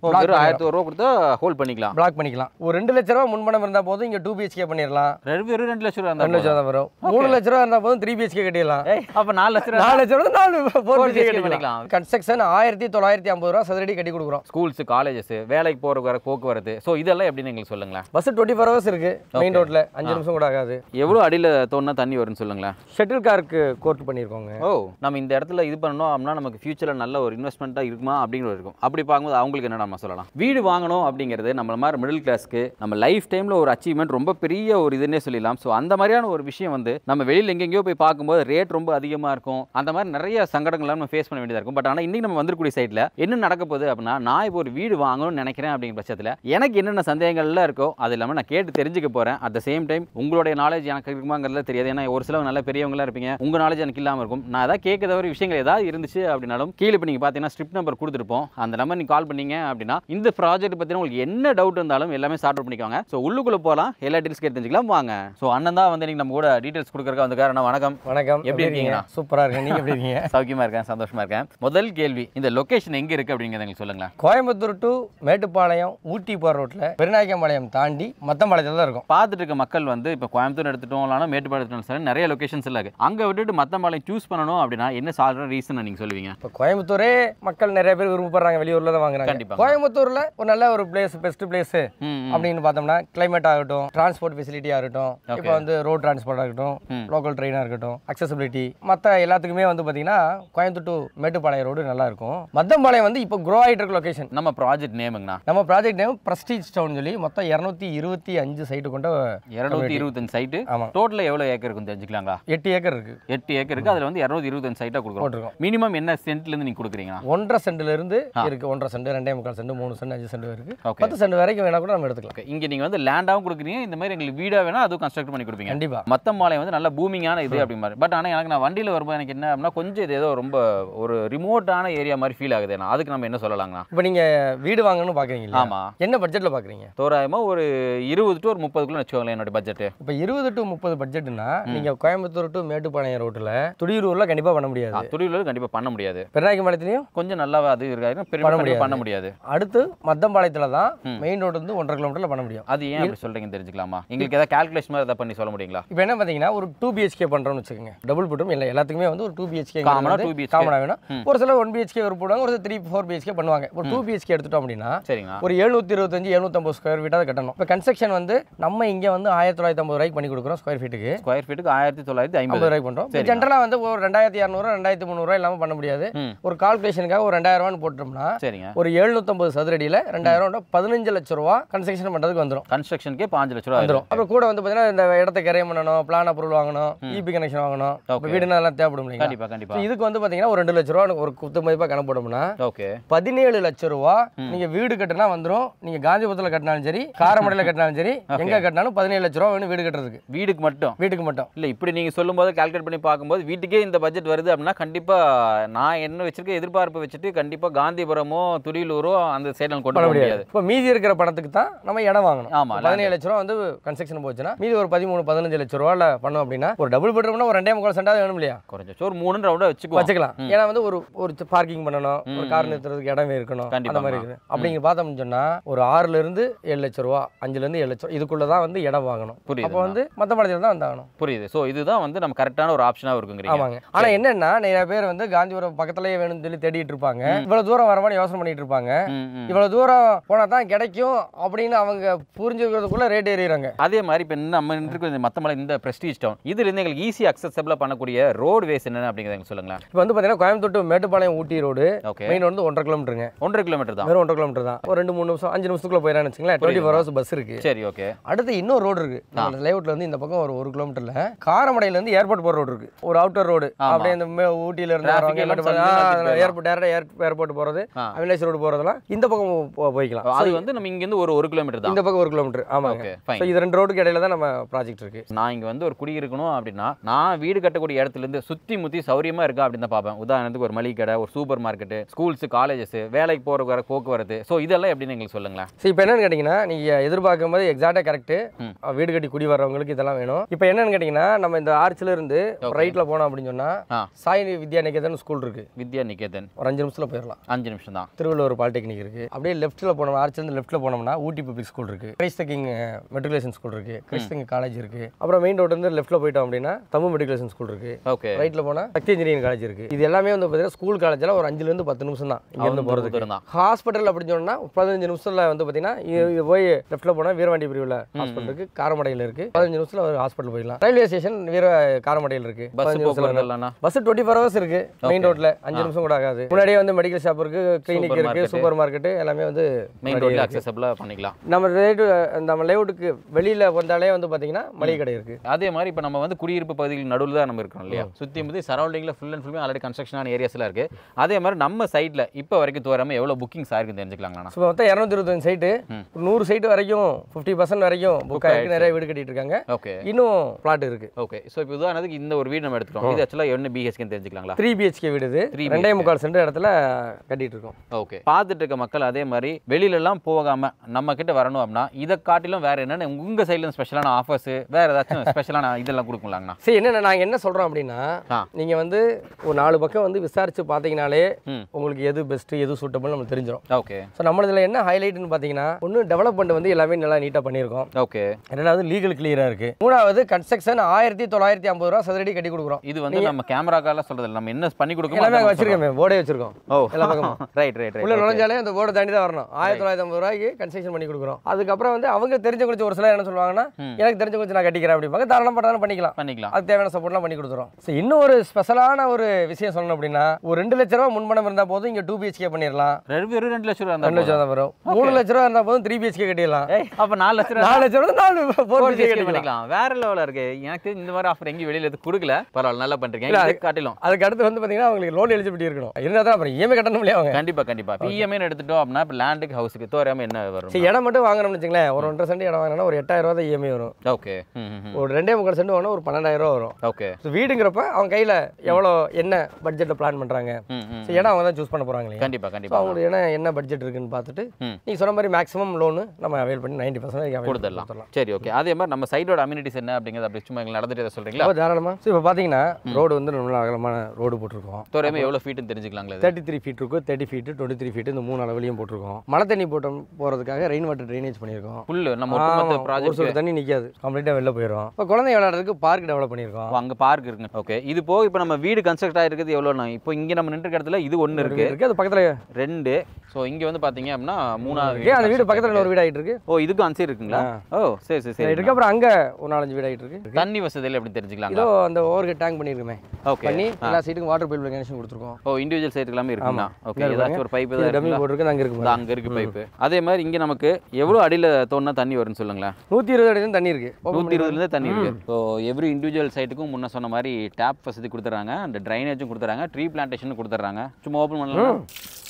வெறும் ஆயிரத்தி ஒரு ரூபா கொடுத்தா ஹோல்ட் பண்ணிக்கலாம் பிளாக் பண்ணிக்கலாம் ஒரு ரெண்டு லட்ச ரூபா முன்பணம் இருந்தால் போதும் இங்கே டூ பிஹெச்கே பண்ணிடலாம் ரெண்டு வெறும் ரெண்டு லட்சம் ரூபா ரெண்டு லட்சம் இருந்தா தான் வரும் மூணு லட்ச ரூபா இருந்தால் போதும் த்ரீ பிஹெச்கே கட்டிடலாம் ஏய் அப்ப நாலு லட்சம் ரூபா நாலு லட்ச ரூபா நாலு ஃபோர் BHK பிஹெச்கே பண்ணிக்கலாம். பண்ணிக்கலாம் கன்ஸ்ட்ரக்ஷன் ஆயிரத்தி தொள்ளாயிரத்தி ஐம்பது ரூபா சதுரடி கட்டி கொடுக்குறோம் ஸ்கூல்ஸ் காலேஜஸ் வேலைக்கு போற வர போக்குவரத்து ஸோ இதெல்லாம் எப்படின்னு எங்களுக்கு சொல்லுங்களேன் பஸ் டுவெண்ட்டி ஃபோர் ஹவர்ஸ் இருக்கு மெயின் ரோட்ல அஞ்சு நிமிஷம் கூட ஆகாது எவ்வளோ அடியில் தோணுனா தண்ணி வரும்னு சொல்லுங்களேன் ஷட்டில் காருக்கு கோர்ட் பண்ணியிருக்கோங்க ஓ நம்ம இந்த இடத்துல இது பண்ணணும் அப்படின்னா நமக்கு ஃபியூச்சரில் நல்ல ஒரு இன்வெஸ்ட்மெண்ட்டாக இருக்குமா அப்படிங்கிற இருக்கும் அப்படி பார்க்கும்போது அவங்களுக்கு என்ன நம்ம சொல்லலாம் வீடு வாங்கணும் அப்படிங்கிறது நம்மள மாதிரி மிடில் கிளாஸ்க்கு நம்ம லைஃப் டைமில் ஒரு அச்சீவ்மெண்ட் ரொம்ப பெரிய ஒரு இதுன்னே சொல்லிடலாம் ஸோ அந்த மாதிரியான ஒரு விஷயம் வந்து நம்ம வெளியில் எங்கெங்கேயோ போய் பார்க்கும்போது ரேட் ரொம்ப அதிகமாக இருக்கும் அந்த மாதிரி நிறைய சங்கடங்கள்லாம் நம்ம ஃபேஸ் பண்ண வேண்டியதாக இருக்கும் பட் ஆனால் இன்றைக்கி நம்ம வந்திருக்கக்கூடிய சைட்டில் என்ன நடக்க போகுது அப்படின்னா நான் இப்போ ஒரு வீடு வாங்கணும்னு நினைக்கிறேன் அப்படிங்கிற பட்சத்தில் எனக்கு என்னென்ன சந்தேகங்கள்லாம் இருக்கோ அது இல்லாமல் நான் கேட்டு தெரிஞ்சுக்க போகிறேன் அட் த சேம் டைம் உங்களுடைய நாலேஜ் எனக்கு இருக்குமாங்கிறதுல தெரியாது ஏன்னா ஒரு சிலவங்க நல்ல பெரியவங்களா இருப்பீங்க உங்கள் நாலேஜ் எனக்கு இல்லாமல் இருக்கும் நான் ஏதாவது கேட்க தவிர விஷயங்கள் ஏதாவது இருந்துச்சு அப்படின்னாலும் கீழே இப்போ நீங்கள் பார்த்தீங்கன்னா ஸ்ட்ரிப் நம்பர் கொடுத்துருப்போம் அந்த நம்பர் நீங்கள் கால் பண்ணீங்க அப்படின்னா இந்த ப்ராஜெக்ட் பற்றின உங்களுக்கு என்ன டவுட் இருந்தாலும் எல்லாமே சார்ட் அவுட் பண்ணிக்கோங்க ஸோ உள்ளுக்குள்ளே போகலாம் எல்லா டீல்ஸ் கேட்டு தெரிஞ்சுக்கலாம் வாங்க ஸோ அண்ணன் தான் வந்து நீங்கள் நம்ம கூட டீட்டெயில்ஸ் கொடுக்குறக்கா வந்திருக்காரு அண்ணா வணக்கம் வணக்கம் எப்படி இருக்கீங்கண்ணா? சூப்பரா இருக்கேன் நீங்க எப்படி இருக்கீங்க சௌக்கியமாக இருக்கேன் சந்தோஷமா இருக்கேன் முதல் கேள்வி இந்த லொகேஷன் எங்கே இருக்குது அப்படிங்கிறத எங்களுக்கு சொல்லுங்களேன் கோயம்புத்தூர் டு மேட்டுப்பாளையம் ஊட்டி போகிற ரோட்டில் பெருநாயக்கம்பாளையம் தாண்டி மத்தம்பாளையத்தில் தான் இருக்கும் பார்த்துட்டு இருக்க மக்கள் வந்து இப்போ கோயம்புத்தூர் எடுத்துட்டோம் இல்லைனா மேட்டுப்பாளையம் எடுத்துட்டோம் சரி நிறைய லொகேஷன்ஸ் இருக்கு அங்கே விட்டுட்டு மத்தம்பாளையம் சூஸ் பண்ணணும் அப்படின்னா என்ன சாதாரண ரீசன் நீங்கள் சொல்லுவீங்க இப்போ கோயம்புத்தூரே மக்கள் நிறைய பேர் விருப்பப்படுறாங்க வெளியூர்ல தான் வாங்குறாங்க கண்டிப்பா. கோயம்புத்தூர்ல ஒரு நல்ல ஒரு பிளேஸ் பெஸ்ட் பிளேஸ் ம், ம். அப்படின்னு பார்த்தோம்னா கிளைமேட் ஆகட்டும் டிரான்ஸ்போர்ட் ஃபெசிலிட்டியாக இருக்கட்டும் இப்போ வந்து ரோட் டிரான்ஸ்போர்ட் ஆகட்டும் ம். லோக்கல் ட்ரெயினாக இருக்கட்டும் அக்சசபிலிட்டி மற்ற எல்லாத்துக்குமே வந்து பார்த்தீங்கன்னா கோயம்புத்தூர் டு மேட்டுப்பாளையம் ரோடு நல்லா இருக்கும் மத்தம்பாளையம் வந்து இப்போ க்ரோ ஆகிட்டு இருக்க லொகேஷன் நம்ம ப்ராஜெக்ட் நேமுங்கண்ணா நம்ம ப்ராஜெக்ட் நேம் பிரஸ்டீஜ் டவுன் சொல்லி மொத்தம் இரநூத்தி இருபத்தி அஞ்சு சைட்டு கொண்ட இரநூத்தி இருபத்தஞ்சு சைட்டு ஆமா. டோட்டலாக எவ்வளோ ஏக்கர் இருக்குன்னு தெரிஞ்சுக்கலாங்களா எட்டு ஏக்கர் இருக்கு எட்டு ஏக்கர் இருக்கு அதில் வந்து இரநூத்தி இருபத்தஞ்சு சைட்டாக கொடுக்குறோம் போட்டிருக்கோம் மினிமம் என்ன சென்ட்லேருந்து நீங்கள் கொடுக்குறீங்களா ஒன்றரை சென்ட்ல இருந்து இருக்கு ஒன்றரை சென்ட் ரெண்டே முக்கால் சென்ட் மூணு சென்ட் அஞ்சு சென்ட் இருக்கு ஓகே பத்து சென்ட் வரைக்கும் வேணா கூட நம்ம எடுத்துக்கலாம் ஓகே இங்கே நீங்கள் வந்து லேண்டாகவும் கொடுக்குறீங்க இந்த மாதிரி எங்களுக்கு வீடாக வேணா அதுவும் கன்ஸ்ட்ரக்ட் பண்ணி கொடுப்பீங்க கண்டிப்பா மத்தம்பாளையம் வந்து நல்ல பூமிங்கான இது அப்படி மாதிரி பட் ஆனால் எனக்கு நான் வண்டியில் வரும்போது எனக்கு என்ன அப்படின்னா கொஞ்சம் இது ஏதோ ரொம்ப ஒரு ரிமோட்டான ஏரியா மாதிரி ஃபீல் ஆகுது நான் அதுக்கு நம்ம என்ன சொல்லலாங்கண்ணா இப்போ நீங்க வீடு வாங்கணும்னு பாக்குறீங்களா ஆமாம் என்ன பட்ஜெட்ல பாக்குறீங்க தோராயமாக ஒரு இருபது டு ஒரு முப்பதுக்குள்ள வச்சுக்கோங்களேன் என்னோட பட்ஜெட்டு இப்போ இருபது டு முப்பது பட்ஜெட்னா நீங்க கோயம்புத்தூர் டு மேட்டுப்பாளையம் ரோட்ல துடியூர்ல கண்டிப்பா பண்ண முடியாது துடிவில் கண்டிப்பாக பண்ண முடியாது பெருநாயக்கம்பாளையத்துலயும் கொஞ்சம் நல்லா அது இருக்காது பெரிய பண்ண பண்ண முடியாது. பண்ண முடியாது அடுத்து மத்தம்பாளையத்துல தான் ம். மெயின் ரோடு வந்து ஒன்றரை கிலோமீட்டர்ல பண்ண முடியும் அது ஏன் அப்படி சொல்றீங்கன்னு தெரிஞ்சுக்கலாமா எங்களுக்கு ஏதாவது கால்குலேஷன் மாதிரி ஏதாவது பண்ணி சொல்ல முடியுங்களா இப்போ என்ன பார்த்தீங்கன்னா ஒரு டூ பிஹெச்கே பண்ணுறோம்னு வச்சுக்கோங்க டபுள் பெட்ரூம் இல்லை எல்லாத்துக்குமே வந்து ஒரு டூ பிஹெச்கே Common ஆ 2 BHK. காமனாக வேணும் ம். ஒரு சிலர் ஒன் பிஹெச்கே விருப்பப்படுவாங்க ஒரு சிலர் த்ரீ ஃபோர் பிஹெச்கே பண்ணுவாங்க ஒரு டூ பிஹெச்கே எடுத்துட்டோம் அப்படின்னா சரிங்கண்ணா ஒரு எழுநூத்தி இருபத்தஞ்சு எழுநூத்தம்பது ஸ்கொயர் ஃபீட்டாக கட்டணும் இப்போ கன்ஸ்ட்ரக்ஷன் வந்து நம்ம இங்கே வந்து ஆயிரத்தி தொள்ளாயிரத்தி ஐம்பது ரூபாய்க்கு பண்ணி கொடுக்குறோம் ஸ்கொயர் ஃபீட்டுக்கு ஸ்கொயர் ஃபீட்டுக்கு ஆயிரத்தி தொள்ளாயிரத்தி ஐம்பது ஐம்பது ரூபாய்க்கு பண்ணுறோம் சரிங்க. ஜென்ரலாக வந்து ஒரு ரெண்டாயிரத்தி இரநூறு ரெண்டாயிரத்தி முந்நூறுவா இல்லாமல் பண்ண முடியாது ம் ஒரு கால்குலேஷனுக்காக ஒரு ரெண்டாயிரம் ரூபான்னு போட்டோம்னா சரிங்க ஒரு எழுநூத்தம்பது சதுரடியில் ரெண்டாயிரம் ரூபா பதினஞ்சு லட்ச ரூபா கன்ஸ்ட்ரக்ஷன் பண்ணுறதுக்கு வந்துடும் கன்ஸ்ட்ரக்ஷனுக்கே பாஞ்சு லட்ச ரூபா வந்துடும் அப்புறம் கூட வந்து பார்த்தீங்கன்னா இந்த இடத்த கிரையம் பண்ணணும் பிளான் அப்ரூவல் வாங்கணும் இபி கனெக்ஷன் வாங்கணும் இப்போ Okay. வீடுனா எல்லாம் தேவைப்படும் இல்லைங்களா கண்டிப்பா கண்டிப்பா So இதுக்கு வந்து பார்த்தீங்கன்னா ஒரு ரெண்டு லட்ச ரூபா ஒரு குத்து மதிப்பாக கணக்கு போட்டோம்னா ஓகே பதினேழு லட்ச ரூபா நீங்க வீடு கட்டினா வந்துரும் நீங்க காந்திபுரத்தில் கட்டினாலும் சரி காரமடையில் கட்டினாலும் சரி எங்க கட்டினாலும் பதினேழு லட்ச ரூபா வேணும் வீடு கட்டுறதுக்கு வீடுக்கு மட்டும் வீட்டுக்கு மட்டும் இல்ல இப்படி நீங்க சொல்லும்போது கால்குலேட் பண்ணி பார்க்கும்போது வீட்டுக்கே இந்த பட்ஜெட் வருது அப்படின்னா கண்டிப்பா நான் என்ன வச்சிருக்க எதிர்பார்ப்பு வச்சுட்டு கண்டிப்பா காந்திபுரமோ துடியலூரோ அந்த சைடில் கொண்டு பண்ண போக முடியாது முடியாது இப்போ மீதி இருக்கிற பணத்துக்கு தான் நம்ம இடம் வாங்கணும் ஆமா பதினேழு லட்ச ரூபா வந்து கன்ஸ்ட்ரக்ஷன் போச்சுன்னா மீதி ஒரு பதிமூணு பதினஞ்சு லட்ச ரூபால பண்ணோம் அப்படின்னா ஒரு டபுள் பெட்ரூம்னா ஒரு ரெண்டே முக்கால் சென்டாவது வேணும் இல்லையா குறைஞ்ச ஒரு மூணு ரவுண்டா வச்சுக்குவோம் வச்சுக்கலாம் ஏன்னா வந்து ஒரு ஒரு பார்க்கிங் பண்ணணும் ஒரு கார் நிறுத்துறதுக்கு இடம் இருக்கணும் கண்டிப்பா. அந்த மாதிரி இருக்குது அப்படிங்க பார்த்தோம்னு சொன்னா ஒரு ஆறுல இருந்து ஏழு லட்ச ரூபா அஞ்சுல இருந்து ஏழு லட்ச ரூபா இதுக்குள்ள தான் வந்து இடம் வாங்கணும் புரியுது அப்போ வந்து மற்ற படத்தில் தான் வந்தாகணும் புரியுது ஸோ இதுதான் வந்து நம்ம கரெக்டான ஒரு ஆப்ஷனாக இருக்குங்கிறீங்க ஆமாங்க ஆனா என்னன்னா நிறைய பேர் வந்து காந்திபுரம் பக்கத்துலயே வேணும்னு சொல்லி தேடிட்டு இருப்பாங்க இவ்வளவு தூரம் வரவான்னு யோசனை பண்ணிட்டு இருப்பாங்க ம், ம். இவ்வளவு தூரம் போனா தான் கிடைக்கும் அப்படின்னு அவங்க புரிஞ்சுக்கிறதுக்குள்ள ரேட் ஏறிடுறாங்க அதே மாதிரி இப்போ நம்ம இருக்கிற மத்தமலை இந்த பிரஸ்டீஜ் டவுன் இதுலேருந்து எங்களுக்கு ஈஸி அக்சசபிளாக பண்ணக்கூடிய ரோடு வேஸ் என்னென்ன அப்படிங்கிறத எனக்கு சொல்லுங்களேன் இப்போ வந்து பாத்தீங்கன்னா Coimbatore to Mettupalayam Ooty road okay main வந்து ஒன்றரை கிலோமீட்டருங்க ஒன்றரை கிலோமீட்டர் தான் வெறும் ஒன்றரை கிலோமீட்டர் தான் ஒரு ரெண்டு மூணு நிமிஷம் அஞ்சு நிமிஷத்துக்குள்ள போயிடறான்னு வச்சுங்களேன் டுவெண்ட்டி ஃபோர் ஹவர்ஸ் பஸ் இருக்கு சரி ஓகே அடுத்து இன்னொரு ரோடு இருக்கு நம்ம லேஅவுட்ல வந்து இந்த பக்கம் ஒரு ஒரு கிலோமீட்டர்ல காரமடையில இருந்து ஏர்போர்ட் போற ரோடு இருக்கு ஒரு அவுட்டர் ரோடு ஆமா. அப்படியே இந்த மே- ஊட்டியில இருந்து Traffic வரவங்க எல்லாம் மேட்டுப்பாளையம், சல்லுன்னு ஆ, எடுத்துட்டு ஏர்போர்ட் டேரக்டா ஏர்போர்ட் போறது ஆ. அவினாஷ் ரோடு போறதெல்லாம் இந்த பக்கம் போ- போய்க்கலாம் அது வந்து நம்ம இங்கேருந்து ஒரு ஒரு கிலோமீட்டர் தான் இந்த பக்கம் ஒரு கிலோமீட்டர் ஆமாங்க ஓகே ஸோ ஃபைன் இது ரெண்டு ரோடுக்கு இடையில தான் நம்ம ப்ராஜெக்ட் இருக்கு நான் இங்கே வந்து ஒரு குடியிருக்கணும் அப்படின்னா நான் வீடு கட்டக்கூடிய இடத்துல இருந்து சுற்றி முற்றி சௌரியமாக இருக்கா அப்படின்னு தான் பார்ப்பேன் உதாரணத்துக்கு ஒரு மளிகை கடை ஒரு சூப்பர் மார்க்கெட்டு ஸ்கூல்ஸ் காலேஜஸ் வேலைக்கு போகிற வர போக்குவரத்து ஸோ இதெல்லாம் எப்படின்னு எங்களுக்கு சொல்லுங்களேன் ஸோ இப்போ என்னன்னு கேட்டிங்கன்னா நீங்கள் எதிர்பார்க்கும் போது எக்ஸாக்டாக கரெக்ட் ம். வீடு கட்டி குடி வர்றவங்களுக்கு இதெல்லாம் வேணும் இப்போ என்னன்னு கேட்டிங்கன்னா நம்ம இந்த ஆர்ச்சில் இருந்து Okay. ரைட்டில் போனோம் அப்படின்னு சொன்னால் ஆ சாய் வித்யா நிகேதன் ஸ்கூல் இருக்கு வித்யா நிகேதன் ஒரு அஞ்சு நிமிஷத்தில் போயிடலாம் அஞ்சு நிமிஷம் தான் திருவள்ளுவர் பாலிடெக்னிக் பாலிடெக்னிக் இருக்கு அப்படியே லெஃப்ட்டில் போனோம் ஆர்ச்சிலேருந்து லெஃப்ட்டில் போனோம்னா ஊட்டி பப்ளிக் ஸ்கூல் இருக்கு கிரைஸ்த கிங் மெட்ரிகுலேஷன் ஸ்கூல் இருக்கு கிரைஸ்த கிங் காலேஜ் இருக்கு அப்புறம் மெயின் ரோட்ல இருந்து லெஃப்ட்டில் போயிட்டோம் அப்படின்னா தமிழ் மெட்ரிகுலேஷன் ஸ்கூல் இருக்கு ஓகே ரைட்டில் போனால் சக்தி இன்ஜினியரிங் காலேஜ் இருக்கு இது எல்லாமே வந்து பார்த்தீங்கன்னா ஸ்கூல் காலேஜில் ஒரு அஞ்சுலேருந்து பத்து நிமிஷம் தான் இங்கேருந்து போகிறதுக்கு தூரம் தான் ஹாஸ்பிட்டல் அப்படின்னு சொன்னா பதினஞ்சு நிமிஷத்துல வந்து பார்த்தீங்கன்னா இது இது போய் லெஃப்ட்டில் போனால் வீரவாண்டி பிரிவில் ஹாஸ்பிட்டல் இருக்கு காரமடையில் இருக்கு பதினஞ்சு நிமிஷத்தில் ஒரு ஹாஸ்பிட்டல் போயிடலாம் ரயில்வே ஸ்டேஷன் வீர காரமடையில் இருக்கு பஸ் பதினஞ்சு நிமிஷத்துல போக்குவரத்து இல்லைண்ணா பஸ் டுவெண்ட்டி ஃபோர் ஹவர்ஸ் இருக்கு மெயின் ரோட்ல அஞ்சு நிமிஷம் கூட ஆகாது முன்னாடியே வந்து மெடிக்கல் ஷாப் இருக்கு கிளினிக் இருக்கு market. சூப்பர் மார்க்கெட் எல்லாமே வந்து மெயின் ரோட்ல அக்சசபிளாக பண்ணிக்கலாம் நம்ம ரேட்டு நம்ம லேஅவுட்டுக்கு வெளியில வந்தாலே வந்து பாத்தீங்கன்னா மளிகை கடை இருக்கு அதே மாதிரி இப்போ நம்ம வந்து குடியிருப்பு பகுதிகள் நடுவில் தான் நம்ம இருக்கோம் இல்லையா சுற்றி முற்றி சரௌண்டிங்கில் ஃபுல் அண்ட் ஃபுல்லுமே ஆல்ரெடி கன்ஸ்ட்ரக்ஷனான ஏரியாஸ்லாம் இருக்கு அதே மாதிரி நம்ம சைடில் இப்போ வரைக்கும் தோறாமல் எவ்வளோ புக்கிங்ஸ் ஆயிருக்குன்னு தெரிஞ்சுக்கலாங்கண்ணா ஸோ மொத்தம் இரநூத்தி இருபத்தஞ்சு சைட்டு ம். நூறு சைட்டு வரைக்கும் ஃபிஃப்டி பர்சன்ட் வரைக்கும் புக் ஆயிருக்கு நிறைய வீடு கட்டிட்டு இருக்காங்க ஓகே இன்னும் பிளாட் இருக்கு ஓகே ஸோ இப்போ உதாரணத்துக்கு இந்த ஒரு வீடு நம்ம எடுத்துட்டோம் இது ஆக்சுவலாக என்ன பிஹெச்கேன்னு தெரிஞ்சுக்கலாங்களா த்ரீ பிஹெச்கே வீடு இது Three ரெண்டே முக்கால் சென்ட் இடத்துல கட்டிட்டு இருக்கோம் ஓகே பார்த்துட்டு இருக்க மக்கள் அதே மாதிரி வெளியிலலாம் போகாம நம்ம கிட்ட வரணும் அப்படின்னா இதை காட்டிலும் வேற என்னென்ன உங்க சைடில் ஸ்பெஷலான ஆஃபர்ஸ் வேற ஏதாச்சும் ஸ்பெஷலான இதெல்லாம் கொடுக்கலாங்கண்ணா சரி என்ன நாங்கள் என்ன சொல்கிறோம் அப்படின்னா ஆ. நீங்கள் வந்து ஒரு நாலு பக்கம் வந்து விசாரிச்சு பார்த்தீங்கனாலே ம் உங்களுக்கு எது பெஸ்ட்டு எது சூட்டபிள் நமக்கு தெரிஞ்சிடும் ஓகே ஸோ நம்மளதுல என்ன ஹைலைட்னு பார்த்தீங்கன்னா ஒன்று டெவலப்மெண்ட் வந்து எல்லாமே நல்லா நீட்டாக பண்ணியிருக்கோம் ஓகே ரெண்டாவது லீகல் கிளியராக இருக்குது மூணாவது கன்ஸ்ட்ரக்ஷன் ஆயிரத்தி தொள்ளாயிரத்தி ஐம்பது ரூபா சதுரடி கட்டி கொடுக்குறோம் இது வந்து நம்ம கேமராக்கால சொல்றது இல்ல நம்ம என்ன பண்ணி எல்லாமே கொடுக்கணும் வச்சிருக்கோம் போர்டே வச்சிருக்கோம் ஓ எல்லா பக்கமும் ரைட் ரைட் உள்ள ரைட் நுழைஞ்சாலே அந்த போர்டை தாண்டி தான் வரணும் ஆயிரத்தி தொள்ளாயிரத்தி ஐம்பது ரூபாய்க்கு கன்ஸ்ட்ரக்ஷன் பண்ணி கொடுக்குறோம் அதுக்கப்புறம் வந்து அவங்க தெரிஞ்ச குறிச்சு ஒரு சிலர் என்ன சொல்லுவாங்கன்னா ம். எனக்கு தெரிஞ்ச குறிச்சு நான் கட்டிக்கிறேன் அப்படிம்பாங்க தாராளம் பண்ணாலும் பண்ணிக்கலாம் பண்ணிக்கலாம் அதுக்கு தேவையான சப்போர்ட்லாம் பண்ணி கொடுத்துரும் ஸோ இன்னும் ஒரு ஸ்பெஷலான ஒரு விஷயம் சொல்லணும் அப்படின்னா ஒரு ரெண்டு லட்ச ரூபா முன்பணம் இருந்தால் போதும் இங்கே டூ பிஹெச்கே பண்ணிடலாம் ரெண்டு வெறும் ரெண்டு லட்சம் ரூபா ரெண்டு இருந்தா லட்சம் தான் வரும் மூணு லட்ச ரூபா இருந்தால் போதும் த்ரீ பிஹெச்கே கட்டிடலாம் ஏய் அப்ப நாலு லட்சம் ரூபா நாலு லட்ச ரூபா நாலு ஃபோர் Four பிஹெச்கே BHK கட்டிக்கலாம் பண்ணிக்கலாம் வேற லெவலில் இருக்கு எனக்கு தெரிஞ்சு இந்த மாதிரி ஆஃபர் எங்கேயும் வெளியில எதுவும் கொடுக்கல பரவாயில்ல நல்லா பண்றீங்க இல்ல, இது காட்டிலும் அதுக்கு அடுத்து வந்து பார்த்தீங்கன்னா அவங்களுக்கு லோன் எலிஜிபிலிட்டி இருக்கணும் இருந்தால் தான் அப்புறம் இஎம்ஐ கட்டணும் இல்லையா அவங்க கண்டிப்பா கண்டிப்பா பிஎம்ஏ எடுத்துட்டோம் அப்படின்னா இப்போ லேண்டுக்கு ஹவுஸுக்கு தோறாம என்ன வரும் சரி இடம் மட்டும் வாங்குறோம்னு வச்சுங்களேன் ஒரு ஒன்றரை சென்ட் இடம் வாங்கினா ஒரு எட்டாயிரம் ரூபா தான் இஎம்ஐ வரும் ஓகே ம் ஒரு ரெண்டே முக்கால் சென்ட் வாங்கினா ஒரு பன்னெண்டாயிரம் ரூபா வரும் ஓகே ஸோ வீடுங்கிறப்ப அவங்க கையில் எவ்வளோ என்ன பட்ஜெட்டில் பிளான் பண்ணுறாங்க ம் ம் ஸோ இடம் அவங்க தான் சூஸ் பண்ண போகிறாங்க இல்லையா கண்டிப்பா ஸோ கண்டிப்பா அவங்களுக்கு என்ன என்ன பட்ஜெட் இருக்குன்னு பார்த்துட்டு ம். நீங்க சொன்ன மாதிரி மேக்ஸிமம் லோனு நம்ம அவைல் பண்ணி நைன்டி பர்சன்டேஜ் அவைல் கொடுத்துடலாம் கொடுத்துடலாம் சரி ஓகே அதே மாதிரி நம்ம சைடோட அம்யூனிட்டிஸ் என்ன அப்படிங்கிறது அப்படி சும்மா எங்களுக்கு நடந்துட்டு எதாவது சொல்றீங்களா அப்போ தாராளமாக ஸோ இப்போ பார்த்தீங்கன்னா ரோடு வந்து நல்ல அகலமான ரோடு போட்டிருக்கோம் தோறாம எவ்வளவு ஃபீட்னு தெரிஞ்சுக்கலாங்களா இது? தேர்ட்டி த்ரீ ஃபீட் இருக்கும் thirty feet twenty three feet இந்த மூணு அளவுலையும் போட்டிருக்கோம் மழை தண்ணி போட்டு போகிறதுக்காக ரெயின் வாட்டர் ட்ரைனேஜ் பண்ணியிருக்கோம் புல்லு நம்ம ஒட்டுமொத்த ஆமா, ஒரு ப்ராஜெக்ட் சொட்டு தண்ணி நிற்காது கம்ப்ளீட்டாக வெளில போயிடும் இப்போ குழந்தை விளையாடுறதுக்கு பார்க் டெவலப் பண்ணியிருக்கோம் அங்க பார்க் இருக்குங்க ஓகே இது போக இப்போ நம்ம வீடு கன்ஸ்ட்ரக்ட் ஆயிருக்குது எவ்வளோண்ணா இப்போ இங்க நம்ம நின்று இடத்துல இது ஒன்று இருக்கு இருக்கு அது பக்கத்தில் ரெண்டு ஸோ இங்க வந்து பாத்தீங்க அப்படின்னா மூணாவது ஏன் அந்த வீடு பக்கத்தில் இன்னொரு வீடு ஆகிட்டு இருக்கு ஓ இதுக்கும் அன்சைடு இருக்குங்களா ஓ சரி சரி சரி இருக்கு அப்புறம் அங்கே ஒரு நாலஞ்சு வீடு ஆகிட்டு இருக்கு தண்ணி வசதியில் எப்படி தெரிஞ்சுக்கலாங்களா இதோ அந்த ஓவர் டேங்க் பண்ணியிருக்குமே ஓகே பண்ணி எல்லா சைட்டுக்கும் வாட்டர் பைப் கனெக்ஷன் கொடுத்துருக்கோம் ஓ இண்டிவிஜுவல் சைட் எல்லாமே இருக்குங்களா ஓகே இங்க ஏதாச்சும் ஒரு பைப் இது ஏதாவது டம்மி இருக்குங்களா? போட்டிருக்கு அங்கே இருக்கு இதோ அங்க இருக்கு பைப்பு அதே மாதிரி இங்க நமக்கு எவ்வளவு அடியில தோணுனா தண்ணி வரும்னு சொல்லுங்களேன் நூற்றி இருபது அடி தான் தண்ணி இருக்கு Open நூற்றி பண்ணி இருபதுலேருந்து தண்ணி இருக்கு ஸோ எவ்ரி இண்டிவிஜுவல் சைட்டுக்கும் முன்ன சொன்ன மாதிரி டேப் வசதி கொடுத்துறாங்க அந்த ட்ரைனேஜும் கொடுத்துறாங்க ட்ரீ பிளான்டேஷன் கொடுத்துட்றாங்க சும்மா ஓப்பன் பண்ணலாம்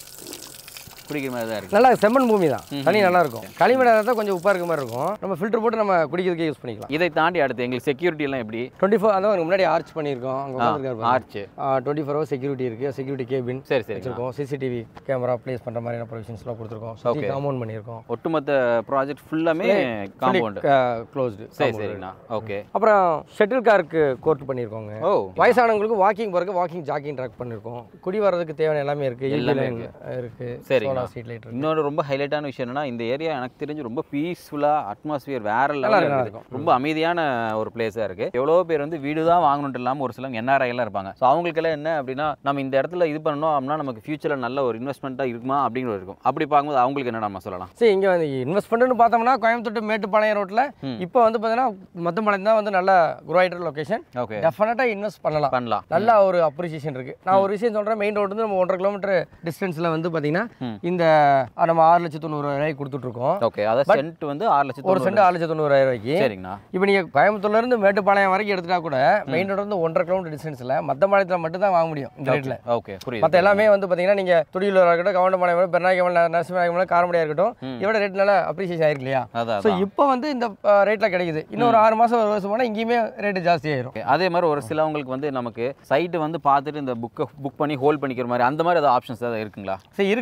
குடிக்கிற மாதிரி தான் இருக்கு நல்லா செம்மண் பூமி தான் தண்ணி நல்லா இருக்கும் களிமண் தான் கொஞ்சம் உப்பா இருக்க மாதிரி இருக்கும் நம்ம ஃபில்டர் போட்டு நம்ம குடிக்கிறதுக்கே யூஸ் பண்ணிக்கலாம் இதை தாண்டி அடுத்து எங்களுக்கு செக்யூரிட்டி எல்லாம் எப்படி டுவெண்ட்டி ஃபோர் அதான் உங்களுக்கு முன்னாடி ஆர்ச் பண்ணியிருக்கோம் அங்கே உட்காந்துருக்காரு arch twenty four hour security இருக்கு செக்யூரிட்டி கேபின் சரி சரி வச்சிருக்கோம் சிசிடிவி கேமரா ப்ளேஸ் பண்ணுற மாதிரியான ப்ரொவிஷன்ஸ்லாம் கொடுத்துருக்கோம் சுற்றி காம்பவுண்ட் பண்ணியிருக்கோம் ஒட்டுமொத்த ப்ராஜெக்ட் ஃபுல்லாமே காம்பவுண்டு க்ளோஸ்டு சரி சரிங்கண்ணா ஓகே அப்புறம் ஷட்டில் காருக்கு கோர்ட் பண்ணியிருக்கோங்க ஓ வயசானவங்களுக்கு வாக்கிங் போகிறதுக்கு வாக்கிங் ஜாக்கிங் ட்ராக் பண்ணியிருக்கோம் குடி வர்றதுக்கு தேவையான எல்லாமே இருக்கு எல்லாமே எல்லாமே இருக்கு சரிங்கண்ணா. சோலார் ஸ்ட்ரீட் லைட் இருக்கு இன்னொரு ரொம்ப ஹைலைட்டான விஷயம் என்னன்னா இந்த ஏரியா எனக்கு தெரிஞ்சு ரொம்ப பீஸ்ஃபுல்லாக அட்மாஸ்பியர் வேற நல்லா லெவலில் நல்லா இருக்குது ரொம்ப அமைதியான ஒரு பிளேஸாக இருக்குது எவ்வளோ பேர் வந்து வீடு தான் வாங்கணுன்ட்டு இல்லாமல் ஒரு சிலவங்க NRI எல்லாம் இருப்பாங்க ஸோ அவங்களுக்கெல்லாம் என்ன அப்படின்னா நம்ம இந்த இடத்துல இது பண்ணணும் அப்படின்னா நமக்கு ஃபியூச்சரில் நல்ல ஒரு இன்வெஸ்ட்மெண்ட்டாக இருக்குமா அப்படிங்கிற இருக்கும் அப்படி பார்க்கும்போது அவங்களுக்கு என்ன நம்ம சொல்லலாம் சரி இங்கே வந்து இன்வெஸ்ட்மெண்ட்னு பார்த்தோம்னா கோயம்புத்தூர் மேட்டுப்பாளையம் ரோட்டில் ம். இப்போ வந்து பார்த்தீங்கன்னா மத்தம்பாளையம் தான் வந்து நல்ல குரோயிட்டர் லொகேஷன் ஓகே டெஃபினட்டாக இன்வெஸ்ட் பண்ணலாம் பண்ணலாம் நல்ல ஒரு அப்ரிசியேஷன் இருக்கு நான் ஒரு விஷயம் சொல்றேன் மெயின் ரோடு வந்து நம்ம ஒன்றரை கிலோமீட்டர் டிஸ்டன்ஸ்ல வந்து பாத்தீங்கன்னா ம். இந்த அஹ், நம்ம ஆறு லட்சத்து தொண்ணூறாயிரம் கொடுத்துட்டு இருக்கோம் ஓகே அதாவது சென்ட் வந்து ஆறு லட்சத்து ஒரு சென்ட் ஆறு லட்சத்து தொண்ணூறாயிரம் ரூபாய்க்கு சரிங்கண்ணா இப்போ நீங்க கோயம்புத்தூர்ல இருந்து மேட்டுப்பாளையம் வரைக்கும் எடுத்துட்டா கூட மெயின் ரோடு வந்து ஒன்றரை கிலோமீட்டர் டிஸ்டன்ஸ்ல மத்தம்பாளையத்தில் மட்டும் தான் வாங்க முடியும் இந்த ரேட்ல ஓகே புரியுது மற்ற எல்லாமே வந்து பாத்தீங்கன்னா நீங்க துடியூலூர் இருக்கட்டும் கவுண்டம்பாளையம் பெருநாயகம் நரசிம்மநாயகம் காரமடையா இருக்கட்டும் ம். இவட ரேட் நல்லா அப்ரிசியேஷன் ஆயிருக்கு இல்லையா அதான் ஸோ அதான். இப்போ வந்து இந்த ரேட்ல கிடைக்குது இன்னும் ஒரு ஆறு மாசம் ஒரு வருஷம் போனால் இங்கேயுமே ரேட்டு ஜாஸ்தி ஆயிரும் Okay. அதே மாதிரி ஒரு சிலவங்களுக்கு வந்து நமக்கு சைட்டு வந்து பார்த்துட்டு இந்த புக்கை புக் பண்ணி ஹோல்ட் பண்ணிக்கிற மாதிரி அந்த மாதிரி ஏதாவது ஆப்ஷன்ஸ் ஏதாவது இருக்குங்களா சரி இருக்கு என்னன்னு கேட்டீங்கன்னா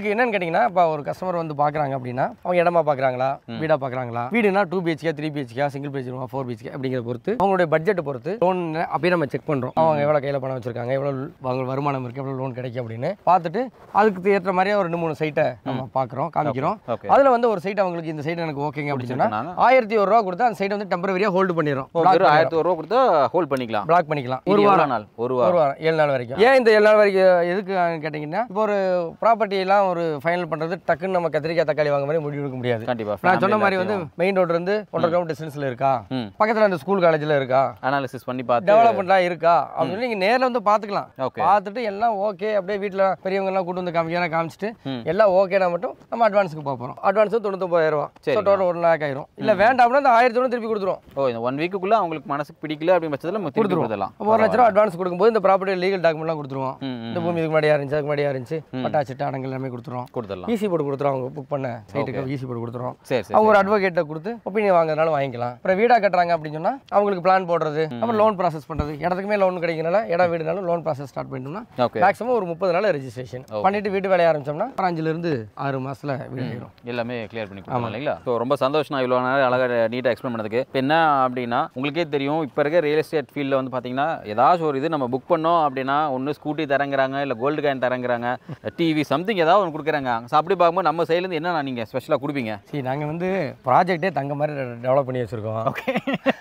கேட்டிங்கன்னா இப்போ ஒரு கஸ்டமர் வந்து பார்க்குறாங்க அப்படின்னா அவங்க இடமா பார்க்குறாங்களா வீடாக பார்க்குறாங்களா வீடுனா two BHK three BHK single BHK four BHK அப்படிங்கிற பொறுத்து அவங்களுடைய பட்ஜெட்டை பொறுத்து லோன் அப்படியே நம்ம செக் பண்ணுறோம் அவங்க எவ்வளோ கையில் பணம் வச்சிருக்காங்க எவ்வளோ அவங்க வருமானம் இருக்குது எவ்வளோ லோன் கிடைக்கும் அப்படின்னு பார்த்துட்டு அதுக்கு ஏற்ற மாதிரியே ஒரு ரெண்டு மூணு சைட்டை நம்ம பார்க்குறோம் காமிக்கிறோம் ஓகே அதில் வந்து ஒரு சைட் அவங்களுக்கு இந்த சைட் எனக்கு ஓகேங்க அப்படின்னு சொன்னா சொன்னாங்க ஆயிரத்தி ஒரு ரூபா கொடுத்தா அந்த சைட் வந்து டெம்பரவரியாக ஹோல்டு பண்ணிடுறோம் வெறும் ஆயிரத்தி ஒரு ரூபா கொடுத்தா ஹோல்ட் பண்ணிக்கலாம் பிளாக் பண்ணிக்கலாம் ஒரு ஒரு வாரம் நாள் ஒரு ஒரு வாரம் வாரம் ஏழு நாள் வரைக்கும் ஏன் இந்த ஏழு நாள் வரைக்கும் எதுக்கு கேட்டிங்கன்னா இப்போ ஒரு ப்ராப்பர்ட்டி எல்லாம் ஒரு ஃபைனல் பண்ணுறது டக்குன்னு நம்ம கத்திரிக்காய் தக்காளி வாங்க மாதிரி முடிவு எடுக்க முடியாது கண்டிப்பா நான் சொன்ன மாதிரி வந்து மெயின் ரோடு இருந்து ஒன்றரை கிலோமீட்டர் டிஸ்டன்ஸில் இருக்கா ம். பக்கத்தில் அந்த ஸ்கூல் காலேஜில் இருக்கா அனாலிசிஸ் பண்ணி பார்த்து டெவலப்மெண்ட்லாம் இருக்கா அப்படின்னு நீங்கள் நேரில் வந்து பார்த்துக்கலாம் ஓகே பார்த்துட்டு எல்லாம் ஓகே அப்படியே வீட்டில் பெரியவங்க எல்லாம் கூட்டு வந்து காமிக்கலாம் காமிச்சிட்டு ம். எல்லாம் ஓகேனா மட்டும் நம்ம அட்வான்ஸுக்கு போக போகிறோம் அட்வான்ஸ் தொண்ணூத்தொம்பதாயிரம் ரூபா சரிங்க. ஸோ டோட்டல் ஒரு லேக் ஆயிரும் இல்லை வேண்டாம்னா அந்த ஆயிரத்தி ஒன்று திருப்பி கொடுத்துருவோம் ஓ இந்த ஒன் வீக்குள்ள அவங்களுக்கு மனசுக்கு பிடிக்கல அப்படிங்கிற பட்சத்தில் நம்ம திருப்பி கொடுத்துருவோம். கொடுத்துடலாம் அப்போ ஒரு லட்ச ரூபா அட்வான்ஸ் கொடுக்கும்போது இந்த ப்ராப்பர்ட்டி லீகல் டாக்குமெண்ட்லாம் கொடுத்துருவோம் ம், ம், இந்த பூமி இதுக்கு முன்னாடியா இருந்துச்சு அதுக்கு முன்னாடியா இருந்துச்சு பட்டா சிட்டா அடங்கல் எல்லாமே கொடுத்துருவோம் கொடுத்துடலாம் ஈஸி போட்டு கொடுத்துருவோம் அவங்க புக் பண்ண சைட்டுக்கு ஈஸி போட்டு கொடுத்துருவோம் சரி சரி அவங்க ஒரு அட்வொகேட்டை கொடுத்து ஒப்பீனியன் வாங்குறதுனால வாங்கிக்கலாம் அப்புறம் வீடா கட்டுறாங்க அப்படின்னு சொன்னா அவங்களுக்கு பிளான் போடுறது அப்புறம் லோன் ப்ராசஸ் பண்றது இடத்துக்குமே லோன் கிடைக்கிறனால இடம் வீடுனாலும் லோன் ப்ராசஸ் ஸ்டார்ட் பண்ணிட்டோம்னா ஓகே மேக்ஸிமம் ஒரு முப்பது நாள் ரெஜிஸ்ட்ரேஷன் பண்ணிட்டு வீட்டு வேலைய ஆரம்பிச்சோம்னா ஒரு அஞ்சுல இருந்து ஆறு மாசத்துல வீடு ஆயிரும் எல்லாமே கிளியர் பண்ணி கொடுக்கலாம் இல்லைங்களா ஸோ ரொம்ப சந்தோஷம் நான் இவ்வளோ நேரம் அழகாக நீட்டாக எக்ஸ்பிளைன் பண்ணதுக்கு இப்போ என்ன அப்படின்னா உங்களுக்கே தெரியும் இப்போ இருக்க ரியல் எஸ்டேட் ஃபீல்டில் வந்து பார்த்தீங்கன்னா ஏதாச்சும் ஒரு இது நம்ம புக் பண்ணோம் அப்படின்னா ஒன்று ஸ்கூட்டி தரங்குறாங்க இல்லை கோல்டு காயின் தரங்குறாங்க டிவி சம்திங் ஏதாவது ஒன்று கொடுக்குறாங்க ஸோ அப்படி பார்க்கும்போது நம்ம சைட்லேருந்து என்ன நீங்கள் ஸ்பெஷலாக கொடுப்பீங்க சரி நாங்க வந்து ப்ராஜெக்டே தங்க மாதிரி டெவலப் பண்ணி வச்சிருக்கோம் ஓகே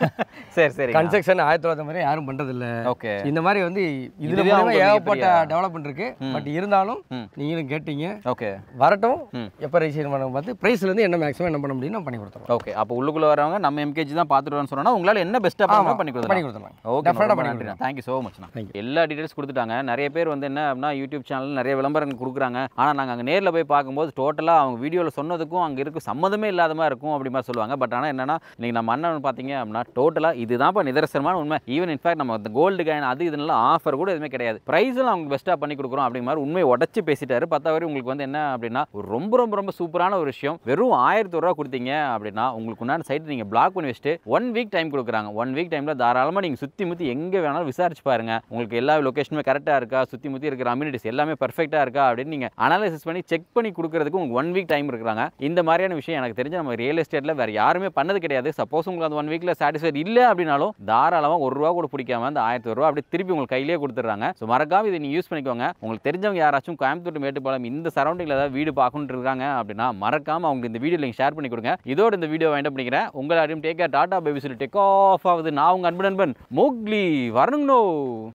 சரி சரி கன்ஸ்ட்ரக்ஷன் ஆயிரத்தி தொள்ளாயிரத்தி மாதிரி யாரும் பண்றது இல்ல ஓகே இந்த மாதிரி வந்து இதுல இதுவே மூலமா அவங்களுக்கு ஏகப்பட்ட மிகப்பெரிய- டெவலப்மெண்ட் இருக்கு பட் இருந்தாலும் ம். நீங்களும் கேட்டீங்க ஓகே வரட்டும் ம். எப்போ ரெஜிஸ்ட்ரேஷன் பண்ண பார்த்து ப்ரைஸ்ல இருந்து என்ன மேக்ஸிமம் என்ன பண்ண முடியும் நம்ம பண்ணி கொடுத்துருவோம் ஓகே அப்போ உள்ளுக்குள்ள வரவங்க நம்ம எம்கேஜி தான் பார்த்துட்டு சொன்னா உங்களால என்ன பெஸ்ட்டாக ஆமா, பண்ணி பண்ணி கொடுத்துருவோம் கொடுத்துடலாம் ஓகே Definitely ரொம்ப பண்ணி நன்றி கொடுக்கலாம். தேங்க்யூ ஸோ மச்ண்ணா Thank எல்லா டீடைல்ஸ் கொடுத்துட்டாங்க நிறைய பேர் வந்து என்ன அப்படின்னா யூடியூப் சேனல் நிறைய விளம்பரங்கள் கொடுக்குறாங்க ஆனால் நாங்கள் அங்கே நேரில் போய் பார்க்கும்போது டோட்டலாக அவங்க வீடியோவில் சொன்னதுக்கும் அங்கே இருக்க சம்மந்தமே இல்லாத மாதிரி இருக்கும் அப்படி மாதிரி சொல்லுவாங்க பட் ஆனால் என்னன்னா இன்னைக்கு நம்ம அண்ணன் பார்த்தீங்க அப்படின்னா டோட்டலாக இதுதான்ப்பா நிதர்சனமான உண்மை ஈவன் இன்ஃபேக்ட் நம்ம இந்த கோல்டு காயின் அது இதெல்லாம் ஆஃபர் கூட எதுவுமே கிடையாது ப்ரைஸும் அவங்க பெஸ்ட்டாக பண்ணி கொடுக்குறோம் அப்படிங்கிற மாதிரி உண்மையை உடச்சி பேசிட்டாரு பத்தாவது உங்களுக்கு வந்து என்ன அப்படின்னா ஒரு ரொம்ப ரொம்ப ரொம்ப சூப்பரான ஒரு விஷயம் வெறும் ஆயிரத்தி ஒரு ரூபா கொடுத்தீங்க அப்படின்னா உங்களுக்கு உண்டான சைட் நீங்கள் பிளாக் பண்ணி வச்சுட்டு ஒன் வீக் டைம் கொடுக்குறாங்க ஒன் வீக் டைமில் தாராளமாக நீங்கள் சுற்றி முற்றி எங்கே வேணாலும் விசாரிச்சு பாருங்க உங்களுக்கு எல்லா லொக்கேஷனுமே கரெக்டாக இருக்கா சுற்றி முற்றி இருக்கிற அம்யூனிட்டிஸ் எல்லாமே பர்ஃபெக்டாக இருக்கா அப்படின்னு நீங்கள் அனாலிசிஸ் பண்ணி செக் பண்ணி கொடுக்கறதுக்கு உங்களுக்கு ஒன் வீக் டைம் இருக்கிறாங்க இந்த மாதிரியான விஷயம் எனக்கு தெரிஞ்ச நம்ம ரியல் எஸ்டேட்டில் வேறு யாருமே பண்ணது கிடையாது சப்போஸ் உங்களுக்கு அந்த ஒன் வீக்கில் சாட்டிஸ்ஃபைட் இல்லை அப்படின்னாலும் தாராளமாக ஒரு ரூபா கூட பிடிக்காம அந்த ஆயிரத்தி ரூபா அப்படியே திருப்பி உங்களுக்கு கையிலேயே கொடுத்துட்றாங்க ஸோ மறக்காம இதை நீங்கள் யூஸ் பண்ணிக்கோங்க உங்களுக்கு தெரிஞ்சவங்க யாராச்சும் கோயம்புத்தூர் மேட்டுப்பாளையம் இந்த சரௌண்டிங்கில் ஏதாவது வீடு பார்க்கணுன்னு இருக்காங்க அப்படின்னா மறக்காம அவங்க இந்த வீடியோ லிங்க் ஷேர் பண்ணி கொடுங்க இதோட இந்த வீடியோ வைண்ட் பண்ணிக்கிறேன் உங்களை டேக் டாடா பேபி சொல்லி டேக் ஆஃப் ஆகுது நான் உங்க அன்பு நண்பன் மோக்லி வரணுங்கண்ணோ